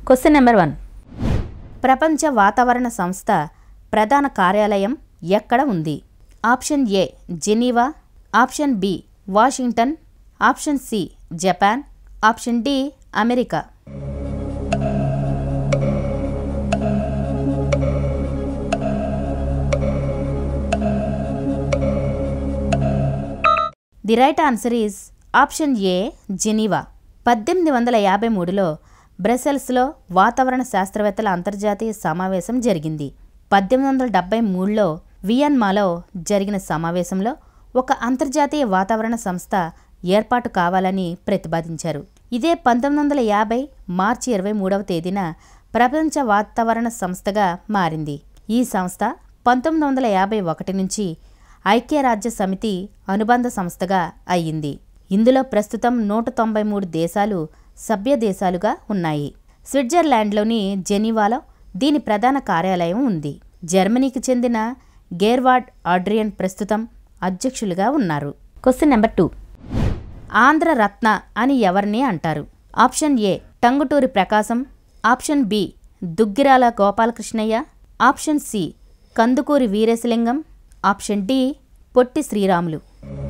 question number one ప్రపంచ వాతావరణ సంస్థ ప్రధాన కార్యాలయం ఎక్కడ ఉంది option A Geneva option B Washington option C Japan option D America the right answer is option A Geneva పద్దెనిమిది వందల యాభై మూడులో బ్రసెల్స్లో వాతావరణ శాస్త్రవేత్తల అంతర్జాతీయ సమావేశం జరిగింది పద్దెనిమిది వందల డెబ్బై మూడులో వియన్మాలో జరిగిన సమావేశంలో ఒక అంతర్జాతీయ వాతావరణ సంస్థ ఏర్పాటు కావాలని ప్రతిపాదించారు ఇదే పంతొమ్మిది వందల యాభై మార్చి ఇరవై మూడవ తేదీన ప్రపంచ వాతావరణ సంస్థగా మారింది ఈ సంస్థ పంతొమ్మిది వందల యాభై ఒకటి నుంచి ఐక్యరాజ్య సమితి అనుబంధ సంస్థగా అయ్యింది ఇందులో ప్రస్తుతం నూట తొంభై మూడు దేశాలు సభ్య దేశాలుగా ఉన్నాయి స్విట్జర్లాండ్లోని జెనీవాలో దీని ప్రధాన కార్యాలయం ఉంది జర్మనీకి చెందిన గేర్వార్డ్ ఆడ్రియన్ ప్రస్తుతం అధ్యక్షులుగా ఉన్నారు question number two Andhra Ratna అని ఎవరిని అంటారు option A Tanguturi Prakasam option B Duggirala Gopalakrishnayya option C Kandukuri Veeresalingam option D Potti Sriramulu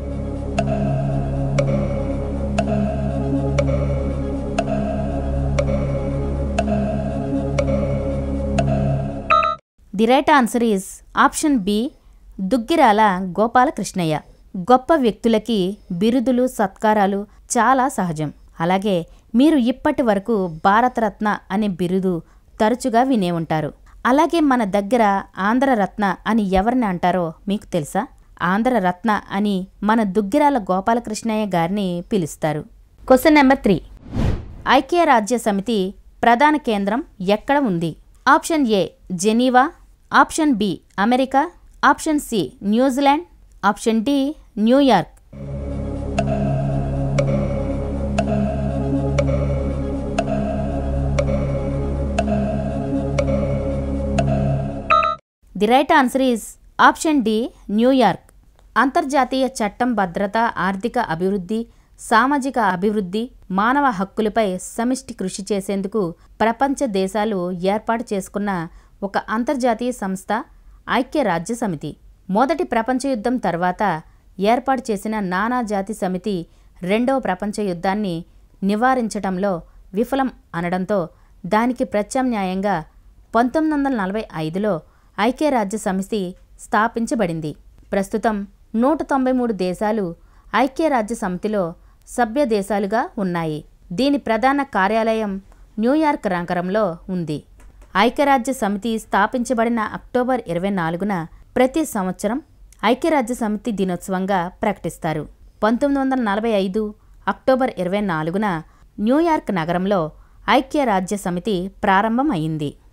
the right answer is option B Duggirala Gopalakrishnayya గొప్ప వ్యక్తులకి బిరుదులు సత్కారాలు చాలా సహజం అలాగే మీరు ఇప్పటి వరకు భారతరత్న అనే బిరుదు తరచుగా వినే ఉంటారు అలాగే మన దగ్గర ఆంధ్రరత్న అని ఎవరిని అంటారో మీకు తెలుసా ఆంధ్రరత్న అని మన దుగ్గిరాల గోపాలకృష్ణయ్య గారిని పిలుస్తారు క్వశ్చన్ నెంబర్ త్రీ ఐక్యరాజ్య సమితి ప్రధాన కేంద్రం ఎక్కడ ఉంది option A Geneva option B America option C New Zealand option D New York the right answer is option D New York అంతర్జాతీయ చట్టం భద్రత ఆర్థిక అభివృద్ధి సామాజిక అభివృద్ధి మానవ హక్కులపై సమిష్టి కృషి చేసేందుకు ప్రపంచ దేశాలు ఏర్పాటు చేసుకున్న ఒక అంతర్జాతీయ సంస్థ ఐక్యరాజ్య సమితి మొదటి ప్రపంచ యుద్ధం తర్వాత ఏర్పాటు చేసిన నానాజాతి సమితి రెండవ ప్రపంచ యుద్ధాన్ని నివారించటంలో విఫలం అనడంతో దానికి ప్రత్యామ్నాయంగా పంతొమ్మిది వందల నలభై ఐదులో ఐక్యరాజ్య సమితి స్థాపించబడింది ప్రస్తుతం నూట తొంభై మూడు దేశాలు ఐక్యరాజ్య సమితిలో సభ్య దేశాలుగా ఉన్నాయి దీని ప్రధాన కార్యాలయం న్యూయార్క్ నగరంలో ఉంది ఐక్యరాజ్య సమితి స్థాపించబడిన అక్టోబర్ ఇరవై నాలుగున ప్రతి సంవత్సరం ఐక్యరాజ్య సమితి దినోత్సవంగా ప్రకటిస్తారు పంతొమ్మిది వందల నలభై ఐదు అక్టోబర్ ఇరవై నాలుగున న్యూయార్క్ నగరంలో ఐక్యరాజ్య సమితి ప్రారంభం అయింది